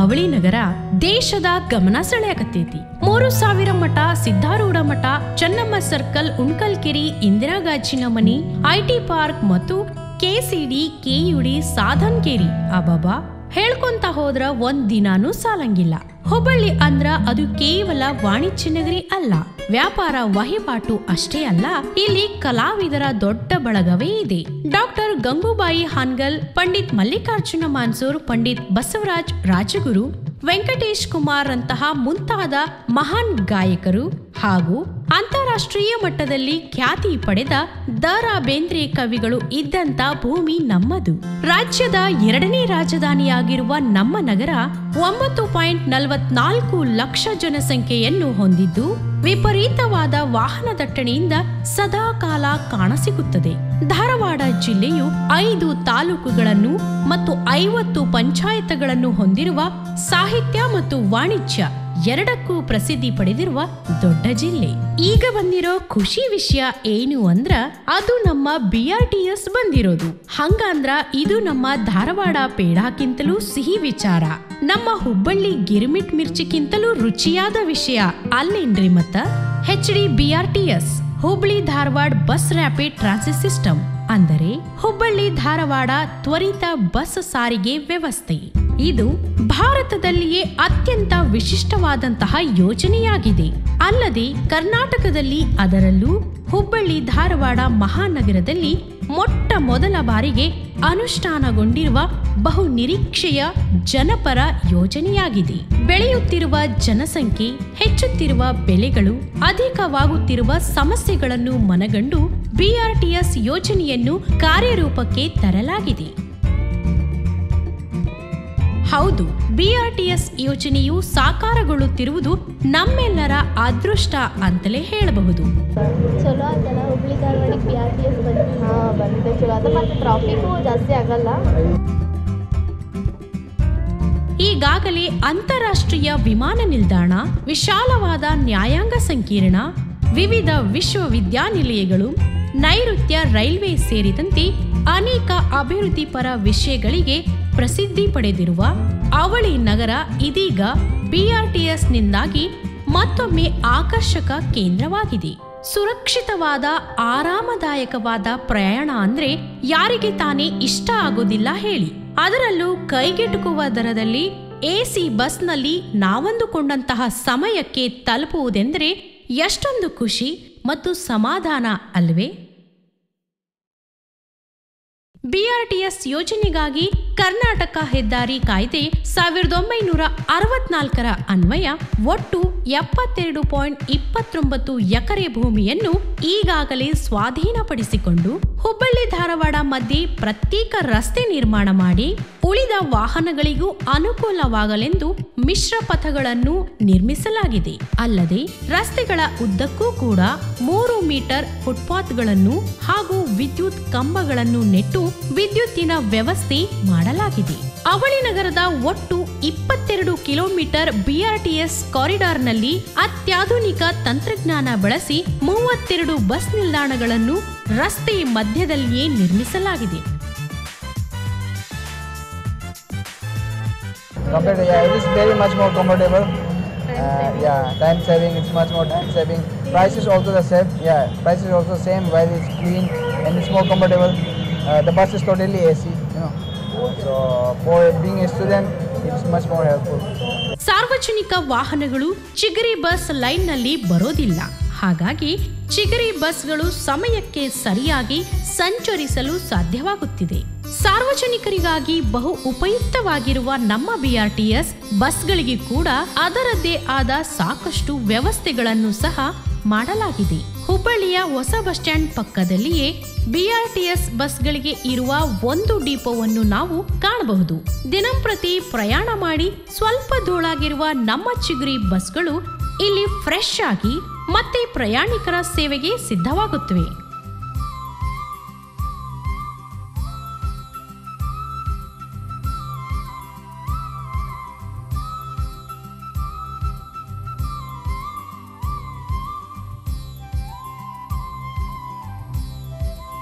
ಅವಳಿ ನಗರ ದೇಶದ ಗಮನ ಸೆಳೆಯಕತ್ತೈತಿ ಮೂರು ಸಾವಿರ ಮಠ ಸಿದ್ಧಾರೂಢ ಮಠ ಚೆನ್ನಮ್ಮ ಸರ್ಕಲ್ ಉಣ್ಕಲ್ಕೆರಿ ಇಂದಿರಾ ಗಾಜಿನ ಮನಿ ಐಟಿ ಪಾರ್ಕ್ ಮತ್ತು ಕೆಸಿಡಿ ಕೆಯುಡಿ ಸಾಧನ್ಕೇರಿ ಅಬಾಬಾ ಹೇಳ್ಕೊಂತ ಹೋದ್ರ ಒಂದ್ ದಿನಾನೂ ಸಾಲಂಗಿಲ್ಲ ಹುಬ್ಬಳ್ಳಿ ಅಂದ್ರ ಅದು ಕೇವಲ ವಾಣಿಜ್ಯ ನಗರಿ ಅಲ್ಲ ವ್ಯಾಪಾರ ವಹಿವಾಟು ಅಷ್ಟೇ ಅಲ್ಲ ಇಲ್ಲಿ ಕಲಾವಿದರ ದೊಡ್ಡ ಬಳಗವೇ ಇದೆ ಡಾಕ್ಟರ್ ಗಂಗೂಬಾಯಿ ಹಾನ್ಗಲ್ ಪಂಡಿತ್ ಮಲ್ಲಿಕಾರ್ಜುನ ಮಾನ್ಸೂರ್ ಪಂಡಿತ್ ಬಸವರಾಜ್ ರಾಜಗುರು ವೆಂಕಟೇಶ್ ಕುಮಾರ್ ಅಂತಹ ಮುಂತಾದ ಮಹಾನ್ ಗಾಯಕರು ಹಾಗೂ ಅಂತಾರಾಷ್ಟ್ರೀಯ ಮಟ್ಟದಲ್ಲಿ ಖ್ಯಾತಿ ಪಡೆದ ದ ರಾ ಬೇಂದ್ರೆ ಕವಿಗಳು ಇದ್ದಂತ ಭೂಮಿ ನಮ್ಮದು ರಾಜ್ಯದ ಎರಡನೇ ರಾಜಧಾನಿಯಾಗಿರುವ ನಮ್ಮ ನಗರ ಒಂಬತ್ತು ಪಾಯಿಂಟ್ ನಲವತ್ನಾಲ್ಕು ಲಕ್ಷ ಜನಸಂಖ್ಯೆಯನ್ನು ಹೊಂದಿದ್ದು ವಿಪರೀತವಾದ ವಾಹನ ದಟ್ಟಣೆಯಿಂದ ಸದಾ ಕಾಲ ಕಾಣಸಿಗುತ್ತದೆ ಧಾರವಾಡ ಜಿಲ್ಲೆಯು ಐದು ತಾಲೂಕುಗಳನ್ನು ಮತ್ತು ಐವತ್ತು ಪಂಚಾಯತ್ಗಳನ್ನು ಹೊಂದಿರುವ ಸಾಹಿತ್ಯ ಮತ್ತು ವಾಣಿಜ್ಯ ಎರಡಕ್ಕೂ ಪ್ರಸಿದ್ಧಿ ಪಡೆದಿರುವ ದೊಡ್ಡ ಜಿಲ್ಲೆ ಈಗ ಬಂದಿರೋ ಖುಷಿ ವಿಷಯ ಏನು ಅಂದ್ರ ಅದು ನಮ್ಮ ಬಿ ಆರ್ ಟಿ ಎಸ್ ಬಂದಿರೋದು ಹಂಗಂದ್ರ ಇದು ನಮ್ಮ ಧಾರವಾಡ ಪೇಡಾಕ್ಕಿಂತಲೂ ಸಿಹಿ ವಿಚಾರ ನಮ್ಮ ಹುಬ್ಬಳ್ಳಿ ಗಿರ್ಮಿಟ್ ಮಿರ್ಚಿಕ್ಕಿಂತಲೂ ರುಚಿಯಾದ ವಿಷಯ ಅಲ್ಲೇನ್ರಿ ಮತ್ತ H D B R T S Hubli Dharwad bus rapid transit system ಅಂದರೆ ಹುಬ್ಬಳ್ಳಿ ಧಾರವಾಡ ತ್ವರಿತ ಬಸ್ ಸಾರಿಗೆ ವ್ಯವಸ್ಥೆ ಇದು ಭಾರತದಲ್ಲಿಯೇ ಅತ್ಯಂತ ವಿಶಿಷ್ಟವಾದಂತಹ ಯೋಜನೆಯಾಗಿದೆ ಅಲ್ಲದೆ ಕರ್ನಾಟಕದಲ್ಲಿ ಅದರಲ್ಲೂ ಹುಬ್ಬಳ್ಳಿ ಧಾರವಾಡ ಮಹಾನಗರದಲ್ಲಿ ಮೊಟ್ಟ ಮೊದಲ ಬಾರಿಗೆ ಅನುಷ್ಠಾನಗೊಂಡಿರುವ ಬಹು ನಿರೀಕ್ಷೆಯ ಜನಪರ ಯೋಜನೆಯಾಗಿದೆ ಬೆಳೆಯುತ್ತಿರುವ ಜನಸಂಖ್ಯೆ ಹೆಚ್ಚುತ್ತಿರುವ ಬೆಲೆಗಳು ಅಧಿಕವಾಗುತ್ತಿರುವ ಸಮಸ್ಯೆಗಳನ್ನು ಮನಗಂಡು ಬಿಆರ್ಟಿಎಸ್ ಯೋಜನೆಯನ್ನು ಕಾರ್ಯರೂಪಕ್ಕೆ ತರಲಾಗಿದೆ ಹೌದು ಬಿಆರ್ಟಿಎಸ್ ಯೋಜನೆಯು ಸಾಕಾರಗೊಳ್ಳುತ್ತಿರುವುದು ನಮ್ಮೆಲ್ಲರ ಅದೃಷ್ಟ ಅಂತಲೇ ಹೇಳಬಹುದು ಚಲೋ ಆಯ್ತಲ್ಲ ಹುಬ್ಳಿ ಧಾರವಾಡಕ್ಕೆ ಬಿ ಆರ್ ಟಿ ಎಸ್ ಬಂದು ಹಾಂ ಬಂದಿದೆ ಚಲೋ ಅದು ಮತ್ತು ಟ್ರಾಫಿಕ್ಕು ಜಾಸ್ತಿ ಆಗಲ್ಲ ಈಗಾಗಲೇ ಅಂತಾರಾಷ್ಟ್ರೀಯ ವಿಮಾನ ನಿಲ್ದಾಣ ವಿಶಾಲವಾದ ನ್ಯಾಯಾಂಗ ಸಂಕೀರ್ಣ ವಿವಿಧ ವಿಶ್ವವಿದ್ಯಾನಿಲಯಗಳು ನೈಋತ್ಯ ರೈಲ್ವೆ ಸೇರಿದಂತೆ ಅನೇಕ ಅಭಿವೃದ್ಧಿಪರ ವಿಷಯಗಳಿಗೆ ಪ್ರಸಿದ್ಧಿ ಪಡೆದಿರುವ ಅವಳಿ ನಗರ ಇದೀಗ ಬಿಆರ್ಟಿಎಸ್ನಿಂದಾಗಿ ಮತ್ತೊಮ್ಮೆ ಆಕರ್ಷಕ ಕೇಂದ್ರವಾಗಿದೆ ಸುರಕ್ಷಿತವಾದ ಆರಾಮದಾಯಕವಾದ ಪ್ರಯಾಣ ಅಂದ್ರೆ ಯಾರಿಗೆ ತಾನೇ ಇಷ್ಟ ಆಗೋದಿಲ್ಲ ಹೇಳಿ ಅದರಲ್ಲೂ ಕೈಗೆಟುಕುವ ದರದಲ್ಲಿ ಎಸಿ ಬಸ್ನಲ್ಲಿ ನಾವಂದುಕೊಂಡಂತಹ ಸಮಯಕ್ಕೆ ತಲುಪುವುದೆಂದರೆ ಎಷ್ಟೊಂದು ಖುಷಿ ಮತ್ತು ಸಮಾಧಾನ ಅಲ್ವೇ ಬಿಆರ್ಟಿಎಸ್ ಯೋಜನೆಗಾಗಿ ಕರ್ನಾಟಕ ಹೆದ್ದಾರಿ ಕಾಯ್ದೆ ಸಾವಿರದ ಒಂಬೈನೂರ ಅರವತ್ನಾಲ್ಕರ ಅನ್ವಯ ಒಟ್ಟು ಎಪ್ಪತ್ತೆರಡು ಪಾಯಿಂಟ್ ಇಪ್ಪತ್ತೊಂಬತ್ತು ಎಕರೆ ಭೂಮಿಯನ್ನು ಈಗಾಗಲೇ ಸ್ವಾಧೀನಪಡಿಸಿಕೊಂಡು ಹುಬ್ಬಳ್ಳಿ ಧಾರವಾಡ ಮಧ್ಯೆ ಪ್ರತ್ಯೇಕ ರಸ್ತೆ ನಿರ್ಮಾಣ ಮಾಡಿ ಉಳಿದ ವಾಹನಗಳಿಗೂ ಅನುಕೂಲವಾಗಲೆಂದು ಮಿಶ್ರ ಪಥಗಳನ್ನು ನಿರ್ಮಿಸಲಾಗಿದೆ ಅಲ್ಲದೆ ರಸ್ತೆಗಳ ಉದ್ದಕ್ಕೂ ಕೂಡ ಮೂರು ಮೀಟರ್ ಫುಟ್ಪಾತ್ಗಳನ್ನು ಹಾಗೂ ವಿದ್ಯುತ್ ಕಂಬಗಳನ್ನು ನೆಟ್ಟು ವಿದ್ಯುತ್ತಿನ ವ್ಯವಸ್ಥೆ ಮಾಡಲಾಗಿದೆ ಅವಳಿ ನಗರದ ಒಟ್ಟು ಇಪ್ಪತ್ತೆರಡು ಕಿಲೋಮೀಟರ್ ಬಿಆರ್ಟಿಎಸ್ ಕಾರಿಡಾರ್ನಲ್ಲಿ ಅತ್ಯಾಧುನಿಕ ತಂತ್ರಜ್ಞಾನ ಬಳಸಿ ಮೂವತ್ತೆರಡು ಬಸ್ ನಿಲ್ದಾಣಗಳನ್ನು ರಸ್ತೆ ಮಧ್ಯದಲ್ಲಿಯೇ ನಿರ್ಮಿಸಲಾಗಿದೆ compared to yeah, it is very much more comfortable. Uh, yeah, time saving. It's much more time saving. Price is also the same. Yeah, price is also same. While it's clean and it's more comfortable. Uh, the bus is totally AC. You know, so for being a student, it's much more helpful. ಸಾರ್ವಜನಿಕ ವಾಹನಗಳು ಚಿಗರಿ bus ಲೈನ್ನಲ್ಲಿ ಬರೋದಿಲ್ಲ ಹಾಗಾಗಿ ಚಿಗರಿ ಬಸ್ಗಳು ಸಮಯಕ್ಕೆ ಸರಿಯಾಗಿ ಸಂಚರಿಸಲು ಸಾಧ್ಯವಾಗುತ್ತಿದೆ ಸಾರ್ವಜನಿಕರಿಗಾಗಿ ಬಹು ಉಪಯುಕ್ತವಾಗಿರುವ ನಮ್ಮ ಬಿಆರ್ಟಿಎಸ್ ಬಸ್ಗಳಿಗೆ ಕೂಡ ಅದರದ್ದೇ ಆದ ಸಾಕಷ್ಟು ವ್ಯವಸ್ಥೆಗಳನ್ನು ಸಹ ಮಾಡಲಾಗಿದೆ ಹುಬ್ಬಳ್ಳಿಯ ಹೊಸ ಬಸ್ ಸ್ಟ್ಯಾಂಡ್ ಪಕ್ಕದಲ್ಲಿಯೇ ಬಿಆರ್ಟಿಎಸ್ ಬಸ್ಗಳಿಗೆ ಇರುವ ಒಂದು ಡಿಪೋವನ್ನು ನಾವು ಕಾಣಬಹುದು ದಿನಂಪ್ರತಿ ಪ್ರಯಾಣ ಮಾಡಿ ಸ್ವಲ್ಪ ಧೂಳಾಗಿರುವ ನಮ್ಮ ಚಿಗುರಿ ಬಸ್ಗಳು ಇಲ್ಲಿ ಫ್ರೆಶ್ ಆಗಿ ಮತ್ತೆ ಪ್ರಯಾಣಿಕರ ಸೇವೆಗೆ ಸಿದ್ಧವಾಗುತ್ತವೆ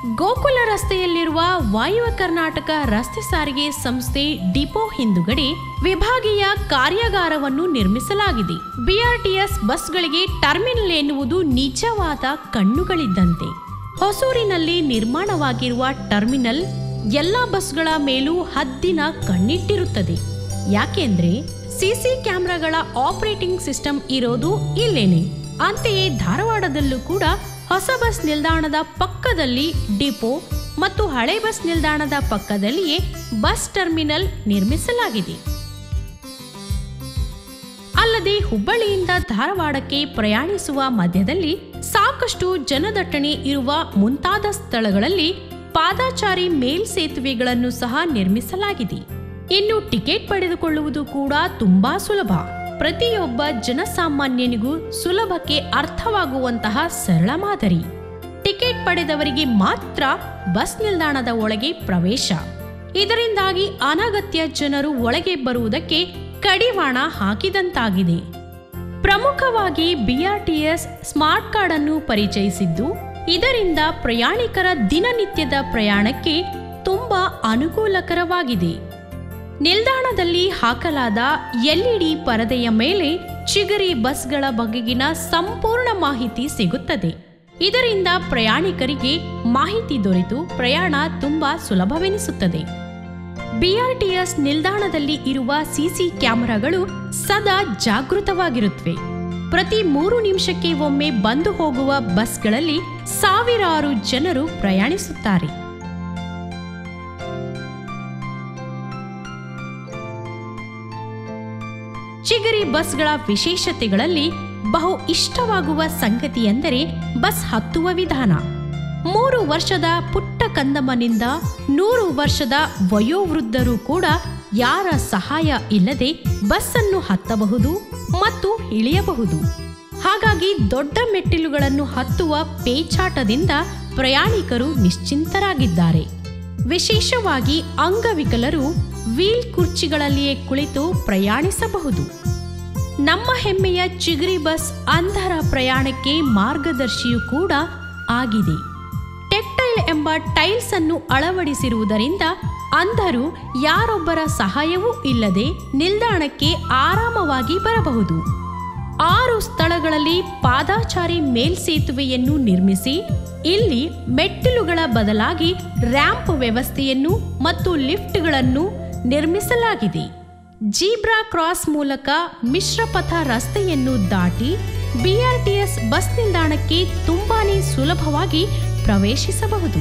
ಗೋಕುಲ ರಸ್ತೆಯಲ್ಲಿರುವ ವಾಯುವ್ಯ ಕರ್ನಾಟಕ ರಸ್ತೆ ಸಾರಿಗೆ ಸಂಸ್ಥೆ ಡಿಪೋ ಹಿಂದುಗಡೆ ವಿಭಾಗೀಯ ಕಾರ್ಯಾಗಾರವನ್ನು ನಿರ್ಮಿಸಲಾಗಿದೆ ಬಿಆರ್ಟಿಎಸ್ ಬಸ್ಗಳಿಗೆ ಟರ್ಮಿನಲ್ ಎನ್ನುವುದು ನಿಜವಾದ ಕಣ್ಣುಗಳಿದ್ದಂತೆ ಹೊಸೂರಿನಲ್ಲಿ ನಿರ್ಮಾಣವಾಗಿರುವ ಟರ್ಮಿನಲ್ ಎಲ್ಲ ಬಸ್ಗಳ ಮೇಲೂ ಹದ್ದಿನ ಕಣ್ಣಿಟ್ಟಿರುತ್ತದೆ ಯಾಕೆಂದ್ರೆ ಸಿಸಿ ಕ್ಯಾಮೆರಾಗಳ ಆಪರೇಟಿಂಗ್ ಸಿಸ್ಟಮ್ ಇರೋದು ಇಲ್ಲೇನೆ ಅಂತೆಯೇ ಧಾರವಾಡದಲ್ಲೂ ಕೂಡ ಹೊಸ ಬಸ್ ನಿಲ್ದಾಣದ ಪಕ್ಕದಲ್ಲಿ ಡಿಪೋ ಮತ್ತು ಹಳೆ ಬಸ್ ನಿಲ್ದಾಣದ ಪಕ್ಕದಲ್ಲಿಯೇ ಬಸ್ ಟರ್ಮಿನಲ್ ನಿರ್ಮಿಸಲಾಗಿದೆ ಅಲ್ಲದೆ ಹುಬ್ಬಳ್ಳಿಯಿಂದ ಧಾರವಾಡಕ್ಕೆ ಪ್ರಯಾಣಿಸುವ ಮಧ್ಯದಲ್ಲಿ ಸಾಕಷ್ಟು ಜನದಟ್ಟಣೆ ಇರುವ ಮುಂತಾದ ಸ್ಥಳಗಳಲ್ಲಿ ಪಾದಾಚಾರಿ ಮೇಲ್ಸೇತುವೆಗಳನ್ನು ಸಹ ನಿರ್ಮಿಸಲಾಗಿದೆ ಇನ್ನು ಟಿಕೆಟ್ ಪಡೆದುಕೊಳ್ಳುವುದು ಕೂಡ ತುಂಬಾ ಸುಲಭ ಪ್ರತಿಯೊಬ್ಬ ಜನಸಾಮಾನ್ಯನಿಗೂ ಸುಲಭಕ್ಕೆ ಅರ್ಥವಾಗುವಂತಹ ಸರಳ ಮಾದರಿ ಟಿಕೆಟ್ ಪಡೆದವರಿಗೆ ಮಾತ್ರ ಬಸ್ ನಿಲ್ದಾಣದ ಒಳಗೆ ಪ್ರವೇಶ ಇದರಿಂದಾಗಿ ಅನಗತ್ಯ ಜನರು ಒಳಗೆ ಬರುವುದಕ್ಕೆ ಕಡಿವಾಣ ಹಾಕಿದಂತಾಗಿದೆ ಪ್ರಮುಖವಾಗಿ ಬಿಆರ್ಟಿಎಸ್ ಸ್ಮಾರ್ಟ್ ಕಾರ್ಡ್ ಅನ್ನು ಪರಿಚಯಿಸಿದ್ದು ಇದರಿಂದ ಪ್ರಯಾಣಿಕರ ದಿನನಿತ್ಯದ ಪ್ರಯಾಣಕ್ಕೆ ತುಂಬಾ ಅನುಕೂಲಕರವಾಗಿದೆ ನಿಲ್ದಾಣದಲ್ಲಿ ಹಾಕಲಾದ ಎಲ್ಇಡಿ ಪರದೆಯ ಮೇಲೆ ಚಿಗರಿ ಬಸ್ಗಳ ಬಗೆಗಿನ ಸಂಪೂರ್ಣ ಮಾಹಿತಿ ಸಿಗುತ್ತದೆ ಇದರಿಂದ ಪ್ರಯಾಣಿಕರಿಗೆ ಮಾಹಿತಿ ದೊರೆತು ಪ್ರಯಾಣ ತುಂಬಾ ಸುಲಭವೆನಿಸುತ್ತದೆ ಬಿಆರ್ಟಿಎಸ್ ನಿಲ್ದಾಣದಲ್ಲಿ ಇರುವ ಸಿಸಿ ಕ್ಯಾಮೆರಾಗಳು ಸದಾ ಜಾಗೃತವಾಗಿರುತ್ತವೆ ಪ್ರತಿ ಮೂರು ನಿಮಿಷಕ್ಕೆ ಒಮ್ಮೆ ಬಂದು ಹೋಗುವ ಬಸ್ಗಳಲ್ಲಿ ಸಾವಿರಾರು ಜನರು ಪ್ರಯಾಣಿಸುತ್ತಾರೆ ಚಿಗರಿ ಬಸ್ಗಳ ವಿಶೇಷತೆಗಳಲ್ಲಿ ಬಹು ಇಷ್ಟವಾಗುವ ಸಂಗತಿ ಎಂದರೆ ಬಸ್ ಹತ್ತುವ ವಿಧಾನ ಮೂರು ವರ್ಷದ ಪುಟ್ಟ ಕಂದಮ್ಮನಿಂದ ನೂರು ವರ್ಷದ ವಯೋವೃದ್ಧರು ಕೂಡ ಯಾರ ಸಹಾಯ ಇಲ್ಲದೆ ಬಸ್ಸನ್ನು ಹತ್ತಬಹುದು ಮತ್ತು ಇಳಿಯಬಹುದು ಹಾಗಾಗಿ ದೊಡ್ಡ ಮೆಟ್ಟಿಲುಗಳನ್ನು ಹತ್ತುವ ಪೇಚಾಟದಿಂದ ಪ್ರಯಾಣಿಕರು ನಿಶ್ಚಿಂತರಾಗಿದ್ದಾರೆ ವಿಶೇಷವಾಗಿ ಅಂಗವಿಕಲರು ವೀಲ್ ಕುರ್ಚಿಗಳಲ್ಲಿಯೇ ಕುಳಿತು ಪ್ರಯಾಣಿಸಬಹುದು ನಮ್ಮ ಹೆಮ್ಮೆಯ ಚಿಗರಿ ಬಸ್ ಅಂಧರ ಪ್ರಯಾಣಕ್ಕೆ ಮಾರ್ಗದರ್ಶಿಯೂ ಕೂಡ ಆಗಿದೆ ಟೆಕ್ಟೈಲ್ ಎಂಬ ಟೈಲ್ಸ್ ಅನ್ನು ಅಳವಡಿಸಿರುವುದರಿಂದ ಅಂಧರು ಯಾರೊಬ್ಬರ ಸಹಾಯವೂ ಇಲ್ಲದೆ ನಿಲ್ದಾಣಕ್ಕೆ ಆರಾಮವಾಗಿ ಬರಬಹುದು ಆರು ಸ್ಥಳಗಳಲ್ಲಿ ಪಾದಾಚಾರಿ ಮೇಲ್ಸೇತುವೆಯನ್ನು ನಿರ್ಮಿಸಿ ಇಲ್ಲಿ ಮೆಟ್ಟಿಲುಗಳ ಬದಲಾಗಿ ರ್ಯಾಂಪ್ ವ್ಯವಸ್ಥೆಯನ್ನು ಮತ್ತು ಲಿಫ್ಟ್ಗಳನ್ನು ನಿರ್ಮಿಸಲಾಗಿದೆ ಜೀಬ್ರಾ ಕ್ರಾಸ್ ಮೂಲಕ ಮಿಶ್ರಪಥ ರಸ್ತೆಯನ್ನು ದಾಟಿ ಬಿಆರ್ಟಿಎಸ್ ಬಸ್ ನಿಲ್ದಾಣಕ್ಕೆ ತುಂಬಾನೇ ಸುಲಭವಾಗಿ ಪ್ರವೇಶಿಸಬಹುದು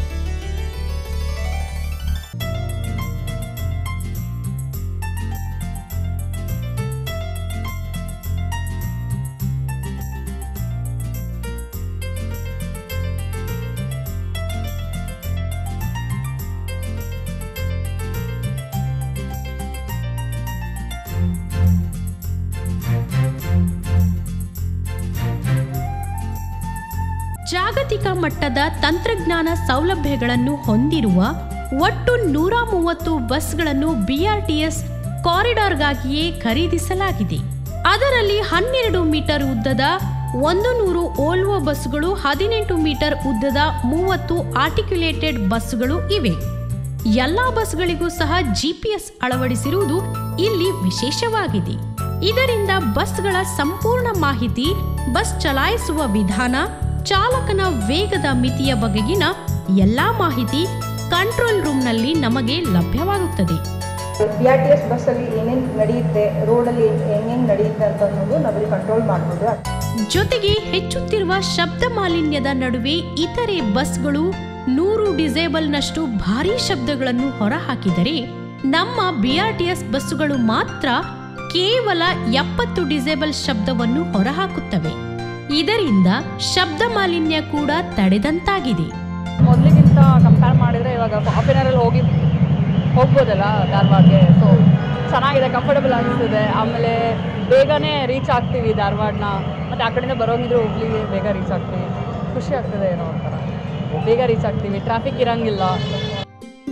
ಜಾಗತಿಕ ಮಟ್ಟದ ತಂತ್ರಜ್ಞಾನ ಸೌಲಭ್ಯಗಳನ್ನು ಹೊಂದಿರುವ ಒಟ್ಟು ನೂರ ಮೂವತ್ತು ಬಸ್ಗಳನ್ನು ಬಿಆರ್ಟಿಎಸ್ ಕಾರಿಡಾರ್ಗಾಗಿಯೇ ಖರೀದಿಸಲಾಗಿದೆ ಅದರಲ್ಲಿ ಹನ್ನೆರಡು ಮೀಟರ್ ಉದ್ದದ ಒಂದು ನೂರು ಓಲ್ವೋ ಬಸ್ಗಳು ಹದಿನೆಂಟು ಮೀಟರ್ ಉದ್ದದ ಮೂವತ್ತು ಆರ್ಟಿಕ್ಯುಲೇಟೆಡ್ ಬಸ್ಗಳು ಇವೆ ಎಲ್ಲಾ ಬಸ್ಗಳಿಗೂ ಸಹ ಜಿಪಿಎಸ್ ಅಳವಡಿಸಿರುವುದು ಇಲ್ಲಿ ವಿಶೇಷವಾಗಿದೆ ಇದರಿಂದ ಬಸ್ಗಳ ಸಂಪೂರ್ಣ ಮಾಹಿತಿ ಬಸ್ ಚಲಾಯಿಸುವ ವಿಧಾನ ಚಾಲಕನ ವೇಗದ ಮಿತಿಯ ಬಗೆಗಿನ ಎಲ್ಲಾ ಮಾಹಿತಿ ಕಂಟ್ರೋಲ್ ರೂಮ್ನಲ್ಲಿ ನಮಗೆ ಲಭ್ಯವಾಗುತ್ತದೆ ಬಿ ಆರ್ ಟಿ ಎಸ್ ಬಸ್ಸಲ್ಲಿ ಏನೇನು ನಡೆಯುತ್ತೆ ರೋಡಲ್ಲಿ ಹೆಂಗೆಂಗೆ ನಡೆಯುತ್ತೆ ಅಂತ ಅನ್ನೋದು ನಾವಿಲ್ಲಿ ಕಂಟ್ರೋಲ್ ಮಾಡ್ಬೋದು ಜೊತೆಗೆ ಹೆಚ್ಚುತ್ತಿರುವ ಶಬ್ದ ಮಾಲಿನ್ಯದ ನಡುವೆ ಇತರೆ ಬಸ್ಗಳು ನೂರು ಡಿಸೇಬಲ್ನಷ್ಟು ಭಾರೀ ಶಬ್ದಗಳನ್ನು ಹೊರಹಾಕಿದರೆ ನಮ್ಮ ಬಿಆರ್ಟಿಎಸ್ ಬಸ್ಸುಗಳು ಮಾತ್ರ ಕೇವಲ ಎಪ್ಪತ್ತು ಡಿಸೇಬಲ್ ಶಬ್ದವನ್ನು ಹೊರಹಾಕುತ್ತವೆ ಇದರಿಂದ ಶಬ್ದ ಮಾಲಿನ್ಯ ಕೂಡ ತಡೆದಂತಾಗಿದೆ ಮೊದಲಿಗಿಂತ ಕಂಪೇರ್ ಮಾಡಿದರೆ ಇವಾಗ ಹಾಫ್ ಆನ್ ಅವರಲ್ಲಿ ಹೋಗಿ ಹೋಗ್ಬೋದಲ್ಲ ಧಾರವಾಡಗೆ ಸೊ ಚೆನ್ನಾಗಿದೆ ಕಂಫರ್ಟಬಲ್ ಅನಿಸ್ತಿದೆ ಆಮೇಲೆ ಬೇಗನೆ ರೀಚ್ ಆಗ್ತೀವಿ ಧಾರವಾಡನ ಮತ್ತು ಆ ಕಡೆಯಿಂದ ಬರೋಂಗಿದ್ರೆ ಹುಬ್ಳಿಗೆ ಬೇಗ ರೀಚ್ ಆಗ್ತೀವಿ ಖುಷಿ ಆಗ್ತದೆ ಏನೋ ಒಂಥರ ಬೇಗ ರೀಚ್ ಆಗ್ತೀವಿ ಟ್ರಾಫಿಕ್ ಇರಂಗಿಲ್ಲ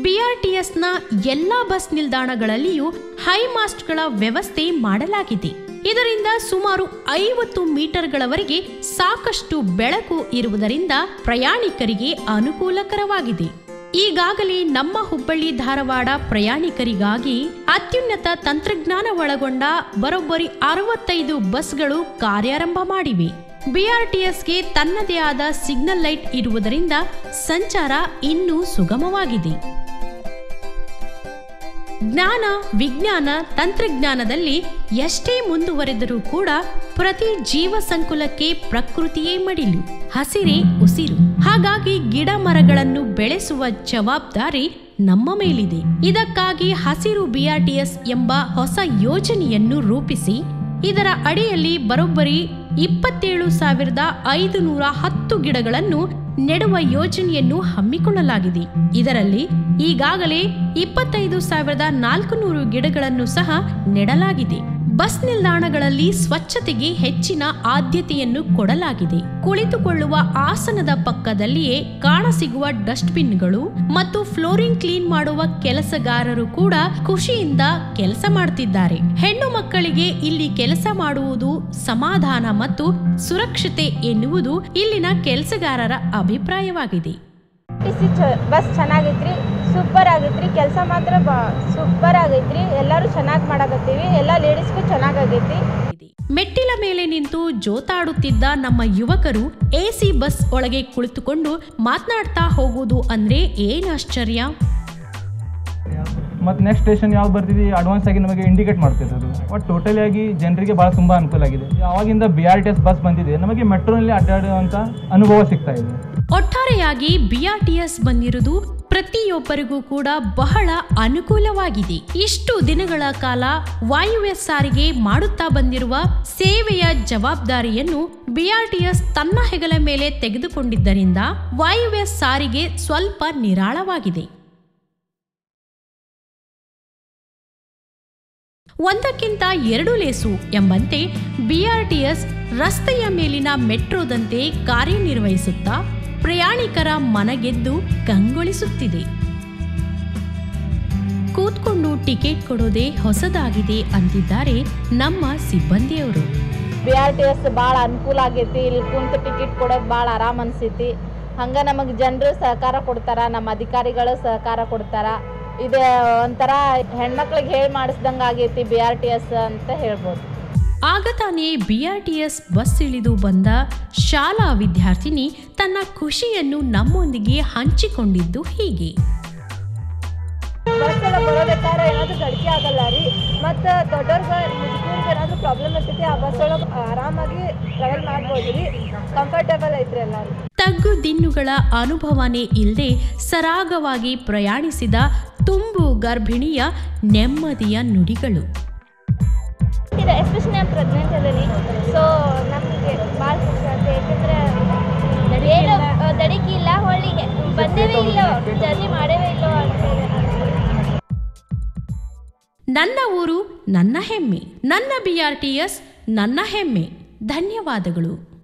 ಬಿಆರ್ಟಿಎಸ್ನ ಎಲ್ಲಾ ಬಸ್ ನಿಲ್ದಾಣಗಳಲ್ಲಿಯೂ ಹೈ ಮಾಸ್ಟ್ಗಳ ವ್ಯವಸ್ಥೆ ಮಾಡಲಾಗಿದೆ ಇದರಿಂದ ಸುಮಾರು ಐವತ್ತು ಮೀಟರ್ಗಳವರೆಗೆ ಸಾಕಷ್ಟು ಬೆಳಕು ಇರುವುದರಿಂದ ಪ್ರಯಾಣಿಕರಿಗೆ ಅನುಕೂಲಕರವಾಗಿದೆ ಈಗಾಗಲೇ ನಮ್ಮ ಹುಬ್ಬಳ್ಳಿ ಧಾರವಾಡ ಪ್ರಯಾಣಿಕರಿಗಾಗಿ ಅತ್ಯುನ್ನತ ತಂತ್ರಜ್ಞಾನ ಒಳಗೊಂಡ ಬರೋಬ್ಬರಿ ಅರವತ್ತೈದು ಬಸ್ಗಳು ಕಾರ್ಯಾರಂಭ ಮಾಡಿವೆ ಬಿಆರ್ಟಿಎಸ್ಗೆ ತನ್ನದೇ ಆದ ಸಿಗ್ನಲ್ ಲೈಟ್ ಇರುವುದರಿಂದ ಸಂಚಾರ ಇನ್ನೂ ಸುಗಮವಾಗಿದೆ ಜ್ಞಾನ ವಿಜ್ಞಾನ ತಂತ್ರಜ್ಞಾನದಲ್ಲಿ ಎಷ್ಟೇ ಮುಂದುವರೆದರೂ ಕೂಡ ಪ್ರತಿ ಜೀವ ಸಂಕುಲಕ್ಕೆ ಪ್ರಕೃತಿಯೇ ಮಡಿಲು ಹಸಿರೇ ಉಸಿರು ಹಾಗಾಗಿ ಗಿಡ ಮರಗಳನ್ನು ಬೆಳೆಸುವ ಜವಾಬ್ದಾರಿ ನಮ್ಮ ಮೇಲಿದೆ ಇದಕ್ಕಾಗಿ ಹಸಿರು ಬಿಆರ್ಟಿಎಸ್ ಎಂಬ ಹೊಸ ಯೋಜನೆಯನ್ನು ರೂಪಿಸಿ ಇದರ ಅಡಿಯಲ್ಲಿ ಬರೋಬ್ಬರಿ ಇಪ್ಪತ್ತೇಳು ಸಾವಿರದ ಐದು ನೂರ ಹತ್ತು ಗಿಡಗಳನ್ನು ನೆಡುವ ಯೋಜನೆಯನ್ನು ಹಮ್ಮಿಕೊಳ್ಳಲಾಗಿದೆ ಇದರಲ್ಲಿ ಈಗಾಗಲೇ ಇಪ್ಪತ್ತೈದು ಸಾವಿರದ ನಾಲ್ಕು ನೂರು ಗಿಡಗಳನ್ನು ಸಹ ನೆಡಲಾಗಿದೆ ಬಸ್ ನಿಲ್ದಾಣಗಳಲ್ಲಿ ಸ್ವಚ್ಛತೆಗೆ ಹೆಚ್ಚಿನ ಆದ್ಯತೆಯನ್ನು ಕೊಡಲಾಗಿದೆ ಕುಳಿತುಕೊಳ್ಳುವ ಆಸನದ ಪಕ್ಕದಲ್ಲಿಯೇ ಕಾಣಸಿಗುವ ಡಸ್ಟ್ಬಿನ್ಗಳು ಮತ್ತು ಫ್ಲೋರಿಂಗ್ ಕ್ಲೀನ್ ಮಾಡುವ ಕೆಲಸಗಾರರು ಕೂಡ ಖುಷಿಯಿಂದ ಕೆಲಸ ಮಾಡುತ್ತಿದ್ದಾರೆ ಹೆಣ್ಣು ಮಕ್ಕಳಿಗೆ ಇಲ್ಲಿ ಕೆಲಸ ಮಾಡುವುದು ಸಮಾಧಾನ ಮತ್ತು ಸುರಕ್ಷತೆ ಎನ್ನುವುದು ಇಲ್ಲಿನ ಕೆಲಸಗಾರರ ಅಭಿಪ್ರಾಯವಾಗಿದೆ ಟಿ ಸಿ ಚ ಬಸ್ ಚೆನ್ನಾಗೈತ್ರಿ ಸೂಪರ್ ಆಗೈತ್ರಿ ಕೆಲಸ ಮಾತ್ರ ಬಾ ಸೂಪರ್ ಆಗೈತ್ರಿ ಎಲ್ಲರೂ ಚೆನ್ನಾಗಿ ಮಾಡಕತ್ತೀವಿ ಎಲ್ಲ ಲೇಡೀಸ್ಗೂ ಚೆನ್ನಾಗಾಗೈತಿ ಮೆಟ್ಟಿಲ ಮೇಲೆ ನಿಂತು ಜೋತಾಡುತ್ತಿದ್ದ ನಮ್ಮ ಯುವಕರು ಎಸಿ ಬಸ್ ಒಳಗೆ ಕುಳಿತುಕೊಂಡು ಮಾತನಾಡ್ತಾ ಹೋಗುವುದು ಅಂದ್ರೆ ಏನ್ ಆಶ್ಚರ್ಯ ಮತ್ತು ನೆಕ್ಸ್ಟ್ ಸ್ಟೇಷನ್ ಯಾವ್ದು ಬರ್ತಿದೆ ಅಡ್ವಾನ್ಸ್ ಆಗಿ ನಮಗೆ ಇಂಡಿಕೇಟ್ ಮಾಡ್ತಿರೋದು ಬಟ್ ಟೋಟಲಿ ಆಗಿ ಜನರಿಗೆ ಭಾಳ ತುಂಬ ಅನುಕೂಲ ಆಗಿದೆ ಯಾವಾಗಿಂದ B R T S bus ಬಂದಿದೆ ನಮಗೆ ಮೆಟ್ರೋನಲ್ಲಿ ಅಡ್ಡಾಡುವಂಥ ಅನುಭವ ಸಿಗ್ತಾ ಇದೆ ಒಟ್ಟಾರೆಯಾಗಿ ಬಿಆರ್ಟಿಎಸ್ ಬಂದಿರುವುದು ಪ್ರತಿಯೊಬ್ಬರಿಗೂ ಕೂಡ ಬಹಳ ಅನುಕೂಲವಾಗಿದೆ ಇಷ್ಟು ದಿನಗಳ ಕಾಲ ವಾಯುವ್ಯ ಸಾರಿಗೆ ಮಾಡುತ್ತಾ ಬಂದಿರುವ ಸೇವೆಯ ಜವಾಬ್ದಾರಿಯನ್ನು ಬಿಆರ್ಟಿಎಸ್ ತನ್ನ ಹೆಗಲ ಮೇಲೆ ತೆಗೆದುಕೊಂಡಿದ್ದರಿಂದ ವಾಯುವ್ಯ ಸಾರಿಗೆ ಸ್ವಲ್ಪ ನಿರಾಳವಾಗಿದೆ ಒಂದಕ್ಕಿಂತ ಎರಡು ಲೇಸು ಎಂಬಂತೆ ಬಿಆರ್ಟಿಎಸ್ ರಸ್ತೆಯ ಮೇಲಿನ ಮೆಟ್ರೋದಂತೆ ಕಾರ್ಯನಿರ್ವಹಿಸುತ್ತಾ ಪ್ರಯಾಣಿಕರ ಮನಗೆದ್ದು ಕಂಗೊಳಿಸುತ್ತಿದೆ ಕೂತ್ಕೊಂಡು ಟಿಕೆಟ್ ಕೊಡೋದೇ ಹೊಸದಾಗಿದೆ ಅಂತಿದ್ದಾರೆ ನಮ್ಮ ಸಿಬ್ಬಂದಿಯವರು ಬಿ ಆರ್ ಟಿ ಎಸ್ ಭಾಳ ಅನುಕೂಲ ಆಗೈತಿ ಇಲ್ಲಿ ಕುಂತು ಟಿಕೆಟ್ ಕೊಡೋದು ಭಾಳ ಆರಾಮ್ ಅನಿಸೈತಿ ಹಂಗೆ ನಮಗೆ ಜನರು ಸಹಕಾರ ಕೊಡ್ತಾರ ನಮ್ಮ ಅಧಿಕಾರಿಗಳು ಸಹಕಾರ ಕೊಡ್ತಾರ ಇದು ಒಂಥರ ಹೆಣ್ಮಕ್ಳಿಗೆ ಹೇಳಿ ಮಾಡಿಸ್ದಂಗೆ ಆಗೈತಿ ಬಿ ಆರ್ ಟಿ ಎಸ್ ಅಂತ ಹೇಳ್ಬೋದು ಆಗ ತಾನೇ ಬಿಆರ್ಟಿಎಸ್ ಬಸ್ ಇಳಿದು ಬಂದ ಶಾಲಾ ವಿದ್ಯಾರ್ಥಿನಿ ತನ್ನ ಖುಷಿಯನ್ನು ನಮ್ಮೊಂದಿಗೆ ಹಂಚಿಕೊಂಡಿದ್ದು ಹೀಗೆ ಬಸ್ ಎಲ್ಲ ಬರೋಬೇಕಾದ್ರೆ ಏನಾದರೂ ಗಡಿಕೆ ಆಗಲ್ಲ ರೀ ಮತ್ತು ದೊಡ್ಡವ್ರಿಗೆ ಮುದುಕರಿಗೆ ಏನಾದರೂ ಪ್ರಾಬ್ಲಮ್ ಇರ್ತೈತಿ ಆ ಬಸ್ ಒಳಗೆ ಆರಾಮಾಗಿ ಟ್ರಾವೆಲ್ ಮಾಡ್ಬೋದು ರೀ ಕಂಫರ್ಟೇಬಲ್ ಐತ್ರಿ ಎಲ್ಲರೂ ತಗ್ಗು ದಿನ್ನುಗಳ ಅನುಭವನೇ ಇಲ್ಲದೆ ಸರಾಗವಾಗಿ ಪ್ರಯಾಣಿಸಿದ ತುಂಬು ಗರ್ಭಿಣಿಯ ನೆಮ್ಮದಿಯ ನುಡಿಗಳು ಇದು ಎಸ್ಪೆಷಲಿ ನಾನು ಪ್ರೆಗ್ನೆಂಟ್ ಅದೀನಿ ಸೊ ನಮಗೆ ಭಾಳ ಖುಷಿ ಆಗುತ್ತೆ ಯಾಕಂದರೆ ಏನು ಆ, ದಡಿಕೆ ಇಲ್ಲ ಹೊಳ್ಳಿಗೆ ಬಂದೇವೇ ಇಲ್ಲ ಜರ್ನಿ ಮಾಡೇವೇ ಇಲ್ಲ ಅಂತ ಹೇಳಿ ನನ್ನ ಊರು ನನ್ನ ಹೆಮ್ಮೆ ನನ್ನ ಬಿಆರ್ಟಿಎಸ್ ನನ್ನ ಹೆಮ್ಮೆ ಧನ್ಯವಾದಗಳು